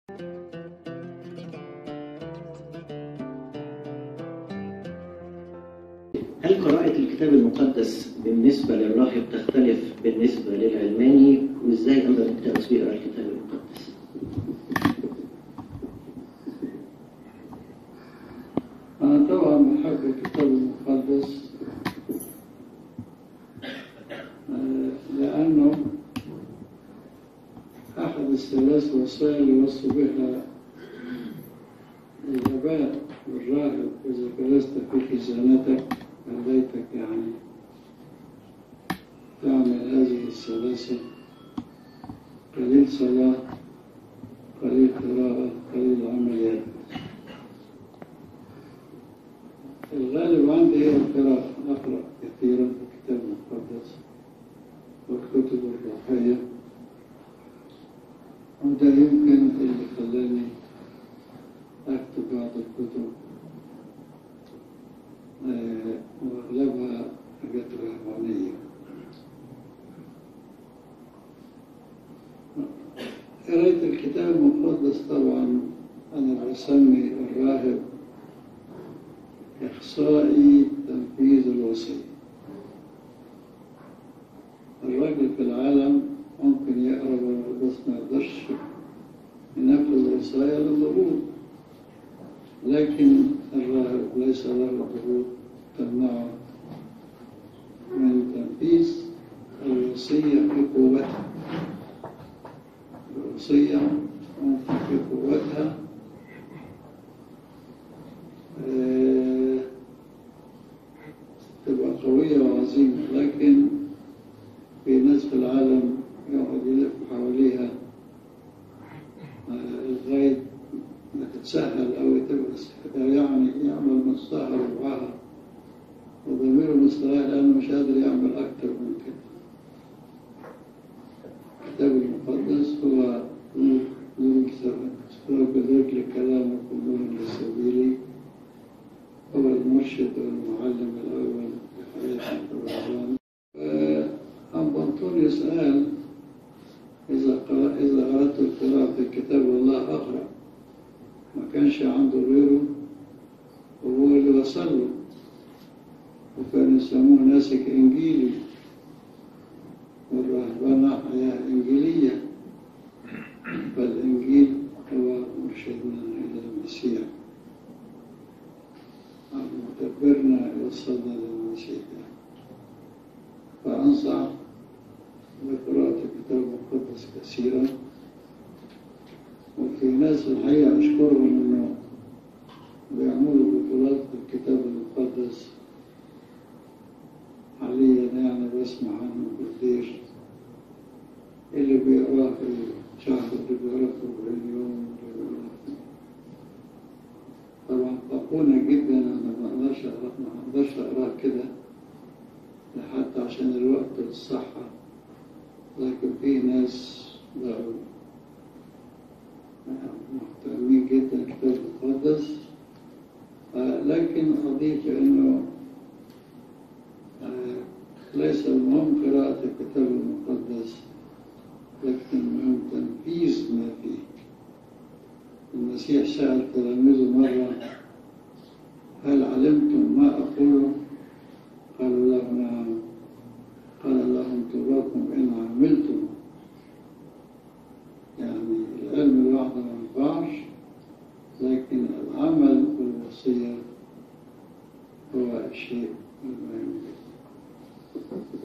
هل قراءة الكتاب المقدس بالنسبة للراهب تختلف بالنسبة للعلماني وإزاي أنظر الكتاب بيقرأ الكتاب المقدس؟ أنا طبعا بحب الكتاب المقدس آه، لأنه أحد الثلاث وسائل اللي وصوا بها الآباء والراهب إذا جلست في خزانتك من بيتك يعني تعمل هذه الثلاثة قليل صلاة قليل قراءة قليل عمليات الغالب عندي هي القراءة أقرأ كثيرا في الكتاب المقدس والكتب الروحية وده يمكن اللي خلاني أكتب بعض الكتب آه، وأغلبها حاجات رهبانية قراية الكتاب المقدس طبعا أنا بسمي الراهب إخصائي تنفيذ الوصية الراجل في العالم ممكن يقرأ بس ما يقدرش ينفذ الوصايا للضغوط لكن الراهب ليس له ضغوط تمنعه من تنفيذ الوصية في قوتها الوصية ممكن في قوتها آه، تبقى قوية وعظيمة لكن في ناس في العالم يقعد يلف حواليها آه، لغاية ما تتسهل أو تبقى سهلة. يعني يعمل نصها ربعها وضميره مستريح لأنه مش قادر يعمل أكتر من كده الكتاب المقدس هو نور نور سبب ذكر كلامك ونور لسبيلي هو المرشد والمعلم الأول في حياة الرهبان أم بنطونيوس قال إذا قرأ إذا أردت القراءة في كتاب الله أقرأ ما كانش عنده غيره وهو اللي وصل له وكانوا يسموه ناسك إنجيلي والرهبنة حياة إنجيلية فالإنجيل هو مرشدنا إلى المسيح مدبرنا يوصلنا للمسيح فأنصح بقراءة الكتاب المقدس كثيرا وفي ناس الحقيقة أشكرهم إنه بيعملوا بطولات في الكتاب المقدس حاليا يعني بسمع عنه كتير اللي بيقراه في شهر اللي بيقراه في 40 يوم اللي بيقراه في طبعا فقونا جدا انا ما اقدرش اقرا ما اقدرش اقراه كده حتى عشان الوقت والصحة لكن في ناس بقوا مهتمين جدا الكتاب المقدس آه، لكن أضيف إنه آه، ليس المهم قراءة الكتاب المقدس لكن المهم تنفيذ ما فيه المسيح سأل تلاميذه مرة هل علمتم ما أقوله؟ قالوا له نعم قال لهم طوباكم إن عملتم يعني العلم لوحده ما ينفعش لكن العمل بالوصية هو الشيء المهم جدا